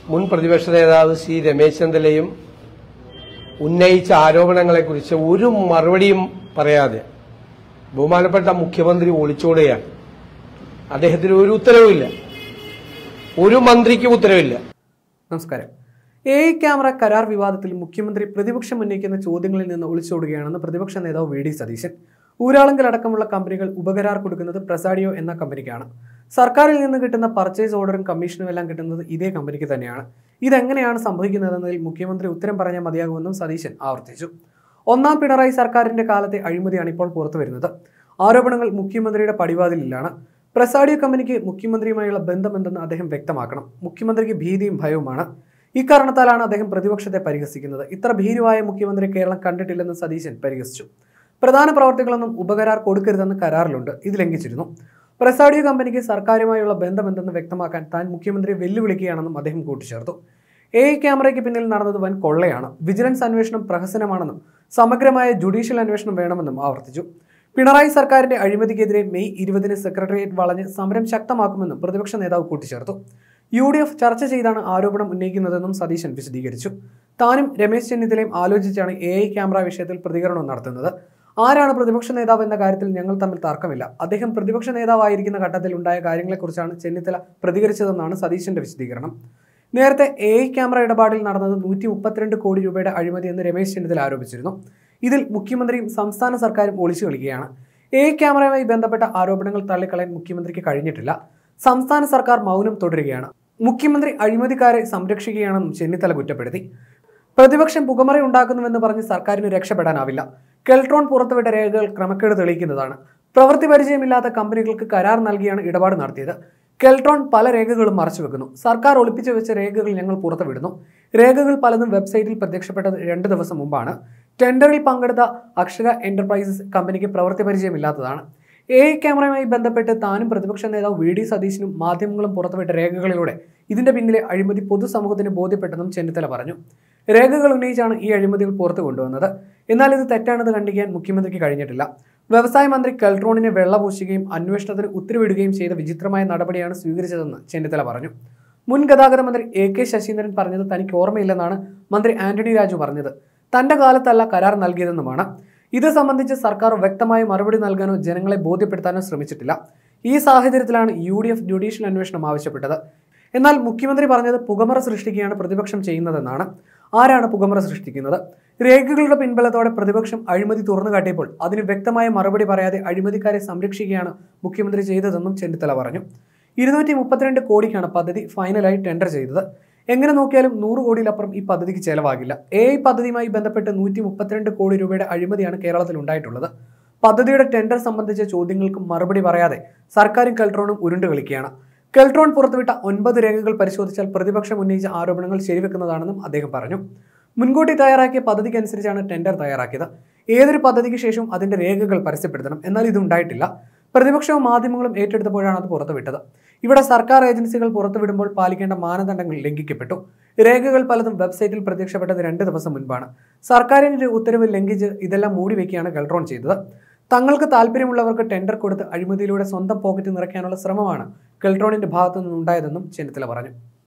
മുൻ പ്രതിപക്ഷ നേതാവ് സി രമേശ് ചെന്നിത്തലയും ഉന്നയിച്ച ആരോപണങ്ങളെക്കുറിച്ച് ഒരു മറുപടിയും പറയാതെ ബഹുമാനപ്പെട്ട മുഖ്യമന്ത്രി ഒളിച്ചോടുകയാണ് അദ്ദേഹത്തിന് ഒരു ഉത്തരവുമില്ല ഒരു മന്ത്രിക്കും ഉത്തരവില്ല നമസ്കാരം എ ഐ ക്യാമറ കരാർ വിവാദത്തിൽ മുഖ്യമന്ത്രി പ്രതിപക്ഷം ഉന്നയിക്കുന്ന ചോദ്യങ്ങളിൽ നിന്ന് ഒളിച്ചോടുകയാണെന്ന് പ്രതിപക്ഷ നേതാവ് വി ഡി സതീശൻ ഊരാളുങ്കൽ അടക്കമുള്ള കമ്പനികൾ ഉപകരാർ കൊടുക്കുന്നത് പ്രസാഡിയോ എന്ന കമ്പനിക്കാണ് സർക്കാരിൽ നിന്ന് കിട്ടുന്ന പർച്ചേസ് ഓർഡറും കമ്മീഷനും എല്ലാം കിട്ടുന്നത് ഇതേ കമ്പനിക്ക് തന്നെയാണ് ഇതെങ്ങനെയാണ് സംഭവിക്കുന്നതെന്നതിൽ മുഖ്യമന്ത്രി ഉത്തരം പറഞ്ഞാൽ മതിയാകുമെന്നും സതീശൻ ആവർത്തിച്ചു ഒന്നാം പിണറായി സർക്കാരിന്റെ കാലത്തെ അഴിമതിയാണ് ഇപ്പോൾ പുറത്തുവരുന്നത് ആരോപണങ്ങൾ മുഖ്യമന്ത്രിയുടെ പടിവാതിലിലാണ് പ്രസാഡിയോ കമ്പനിക്ക് മുഖ്യമന്ത്രിയുമായുള്ള ബന്ധമെന്തെന്ന് അദ്ദേഹം വ്യക്തമാക്കണം മുഖ്യമന്ത്രിക്ക് ഭീതിയും ഭയവുമാണ് ഇക്കാരണത്താലാണ് അദ്ദേഹം പ്രതിപക്ഷത്തെ പരിഹസിക്കുന്നത് ഇത്ര ഭീരുവായ മുഖ്യമന്ത്രി കേരളം കണ്ടിട്ടില്ലെന്ന് സതീശൻ പരിഹസിച്ചു പ്രധാന പ്രവർത്തികളൊന്നും ഉപകരാർ കൊടുക്കരുതെന്ന് കരാറിലുണ്ട് ഇത് ലംഘിച്ചിരുന്നു പ്രസാഡിയോ കമ്പനിക്ക് സർക്കാരുമായുള്ള ബന്ധമെന്തെന്ന് വ്യക്തമാക്കാൻ താൻ മുഖ്യമന്ത്രിയെ വെല്ലുവിളിക്കുകയാണെന്നും അദ്ദേഹം കൂട്ടിച്ചേർത്തു എ ഐ ക്യാമറയ്ക്ക് പിന്നിൽ നടന്നത് വൻ കൊള്ളയാണ് വിജിലൻസ് അന്വേഷണം പ്രഹസനമാണെന്നും സമഗ്രമായ ജുഡീഷ്യൽ അന്വേഷണം വേണമെന്നും ആവർത്തിച്ചു പിണറായി സർക്കാരിന്റെ അഴിമതിക്കെതിരെ മെയ് ഇരുപതിന് സെക്രട്ടേറിയറ്റ് വളഞ്ഞ് സമരം ശക്തമാക്കുമെന്നും പ്രതിപക്ഷ നേതാവ് കൂട്ടിച്ചേർത്തു യു ഡി എഫ് ചർച്ച ചെയ്താണ് ആരോപണം ഉന്നയിക്കുന്നതെന്നും സതീശൻ വിശദീകരിച്ചു താനും രമേശ് ചെന്നിത്തലയും ആലോചിച്ചാണ് എ ഐ ക്യാമറ വിഷയത്തിൽ പ്രതികരണം നടത്തുന്നത് ആരാണ് പ്രതിപക്ഷ നേതാവ് എന്ന കാര്യത്തിൽ ഞങ്ങൾ തമ്മിൽ തർക്കമില്ല അദ്ദേഹം പ്രതിപക്ഷ നേതാവായിരിക്കുന്ന ഘട്ടത്തിൽ ഉണ്ടായ കാര്യങ്ങളെക്കുറിച്ചാണ് ചെന്നിത്തല പ്രതികരിച്ചതെന്നാണ് സതീശന്റെ വിശദീകരണം നേരത്തെ എ ഐ ക്യാമറ ഇടപാടിൽ നടന്നത് നൂറ്റി മുപ്പത്തിരണ്ട് കോടി രൂപയുടെ അഴിമതി എന്ന് രമേശ് ചെന്നിത്തല ആരോപിച്ചിരുന്നു ഇതിൽ മുഖ്യമന്ത്രിയും സംസ്ഥാന സർക്കാരും ഒളിച്ചു കളിക്കുകയാണ് എ ഐ ക്യാമറയുമായി ബന്ധപ്പെട്ട ആരോപണങ്ങൾ തള്ളിക്കളയാൻ മുഖ്യമന്ത്രിക്ക് കഴിഞ്ഞിട്ടില്ല സംസ്ഥാന സർക്കാർ മൗനം തുടരുകയാണ് മുഖ്യമന്ത്രി അഴിമതിക്കാരെ സംരക്ഷിക്കുകയാണെന്നും ചെന്നിത്തല കുറ്റപ്പെടുത്തി പ്രതിപക്ഷം പുകമറ ഉണ്ടാക്കുന്നുവെന്ന് പറഞ്ഞ് സർക്കാരിന് രക്ഷപ്പെടാനാവില്ല കെൽട്രോൺ പുറത്തുവിട്ട രേഖകൾ ക്രമക്കേട് തെളിയിക്കുന്നതാണ് പ്രവൃത്തി പരിചയമില്ലാത്ത കമ്പനികൾക്ക് കരാർ നൽകിയാണ് ഇടപാട് നടത്തിയത് കെൽട്രോൺ പല രേഖകളും മറച്ചുവെക്കുന്നു സർക്കാർ ഒളിപ്പിച്ചു വെച്ച രേഖകൾ ഞങ്ങൾ പുറത്തുവിടുന്നു രേഖകൾ പലതും വെബ്സൈറ്റിൽ പ്രത്യക്ഷപ്പെട്ടത് രണ്ട് ദിവസം മുമ്പാണ് ടെൻഡറിൽ പങ്കെടുത്ത അക്ഷര എന്റർപ്രൈസസ് കമ്പനിക്ക് പ്രവൃത്തി പരിചയമില്ലാത്തതാണ് എ ഐ ക്യാമറയുമായി ബന്ധപ്പെട്ട് താനും പ്രതിപക്ഷ നേതാവ് വി ഡി സതീശനും മാധ്യമങ്ങളും പുറത്തുവിട്ട രേഖകളിലൂടെ ഇതിന്റെ പിന്നിലെ അഴിമതി പൊതുസമൂഹത്തിന് ബോധ്യപ്പെട്ടെന്നും ചെന്നിത്തല പറഞ്ഞു രേഖകൾ ഉന്നയിച്ചാണ് ഈ അഴിമതികൾ പുറത്തു കൊണ്ടുവന്നത് എന്നാൽ ഇത് തെറ്റാണെന്ന് കണ്ടിക്കാൻ മുഖ്യമന്ത്രിക്ക് കഴിഞ്ഞിട്ടില്ല വ്യവസായ മന്ത്രി കെൽട്രോണിനെ വെള്ളപൂശുകയും അന്വേഷണത്തിന് ഉത്തരവിടുകയും ചെയ്ത വിചിത്രമായ നടപടിയാണ് സ്വീകരിച്ചതെന്ന് ചെന്നിത്തല പറഞ്ഞു മുൻ ഗതാഗത മന്ത്രി എ കെ ശശീന്ദ്രൻ പറഞ്ഞത് തനിക്ക് ഓർമ്മയില്ലെന്നാണ് മന്ത്രി ആന്റണി രാജു പറഞ്ഞത് തന്റെ കാലത്തല്ല കരാർ നൽകിയതെന്നുമാണ് ഇത് സംബന്ധിച്ച് സർക്കാർ വ്യക്തമായ മറുപടി നൽകാനോ ജനങ്ങളെ ബോധ്യപ്പെടുത്താനോ ശ്രമിച്ചിട്ടില്ല ഈ സാഹചര്യത്തിലാണ് യു ഡി എഫ് ജുഡീഷ്യൽ അന്വേഷണം ആവശ്യപ്പെട്ടത് എന്നാൽ മുഖ്യമന്ത്രി പറഞ്ഞത് പുകമറ സൃഷ്ടിക്കുകയാണ് പ്രതിപക്ഷം ചെയ്യുന്നതെന്നാണ് ആരാണ് പുകമറ സൃഷ്ടിക്കുന്നത് രേഖകളുടെ പിൻബലത്തോടെ പ്രതിപക്ഷം അഴിമതി തുറന്നു കാട്ടിയപ്പോൾ അതിന് വ്യക്തമായ മറുപടി പറയാതെ അഴിമതിക്കാരെ സംരക്ഷിക്കുകയാണ് മുഖ്യമന്ത്രി ചെയ്തതെന്നും ചെന്നിത്തല പറഞ്ഞു ഇരുന്നൂറ്റി മുപ്പത്തിരണ്ട് കോടിക്കാണ് പദ്ധതി ഫൈനലായി ടെൻഡർ ചെയ്തത് എങ്ങനെ നോക്കിയാലും നൂറ് കോടിയിലപ്പുറം ഈ പദ്ധതിക്ക് ചെലവാകില്ല എ ഐ പദ്ധതിയുമായി ബന്ധപ്പെട്ട് നൂറ്റി മുപ്പത്തിരണ്ട് കോടി രൂപയുടെ അഴിമതിയാണ് കേരളത്തിൽ ഉണ്ടായിട്ടുള്ളത് പദ്ധതിയുടെ ടെൻഡർ സംബന്ധിച്ച ചോദ്യങ്ങൾക്ക് മറുപടി പറയാതെ സർക്കാരും കെൽട്രോണും ഉരുണ്ട് കളിക്കുകയാണ് കെൽട്രോൺ പുറത്തുവിട്ട ഒൻപത് രേഖകൾ പരിശോധിച്ചാൽ പ്രതിപക്ഷം ഉന്നയിച്ച ആരോപണങ്ങൾ ശരിവെക്കുന്നതാണെന്നും അദ്ദേഹം പറഞ്ഞു മുൻകൂട്ടി തയ്യാറാക്കിയ പദ്ധതിക്കനുസരിച്ചാണ് ടെൻഡർ തയ്യാറാക്കിയത് ഏതൊരു പദ്ധതിക്ക് ശേഷവും അതിന്റെ രേഖകൾ പരസ്യപ്പെടുത്തണം എന്നാൽ ഇത് ഉണ്ടായിട്ടില്ല പ്രതിപക്ഷവും മാധ്യമങ്ങളും ഏറ്റെടുത്തപ്പോഴാണ് അത് പുറത്തുവിട്ടത് ഇവിടെ സർക്കാർ ഏജൻസികൾ പുറത്തുവിടുമ്പോൾ പാലിക്കേണ്ട മാനദണ്ഡങ്ങൾ ലംഘിക്കപ്പെട്ടു രേഖകൾ പലതും വെബ്സൈറ്റിൽ പ്രത്യക്ഷപ്പെട്ടത് രണ്ട് ദിവസം മുൻപാണ് സർക്കാരിന്റെ ഉത്തരവ് ലംഘിച്ച് ഇതെല്ലാം മൂടിവെക്കുകയാണ് കെൽട്രോൺ ചെയ്തത് തങ്ങൾക്ക് താല്പര്യമുള്ളവർക്ക് ടെൻഡർ കൊടുത്ത് അഴിമതിയിലൂടെ സ്വന്തം പോക്കറ്റ് നിറയ്ക്കാനുള്ള ശ്രമമാണ് കെൽട്രോണിന്റെ ഭാഗത്തു നിന്നുണ്ടായതെന്നും ചെന്നിത്തല പറഞ്ഞു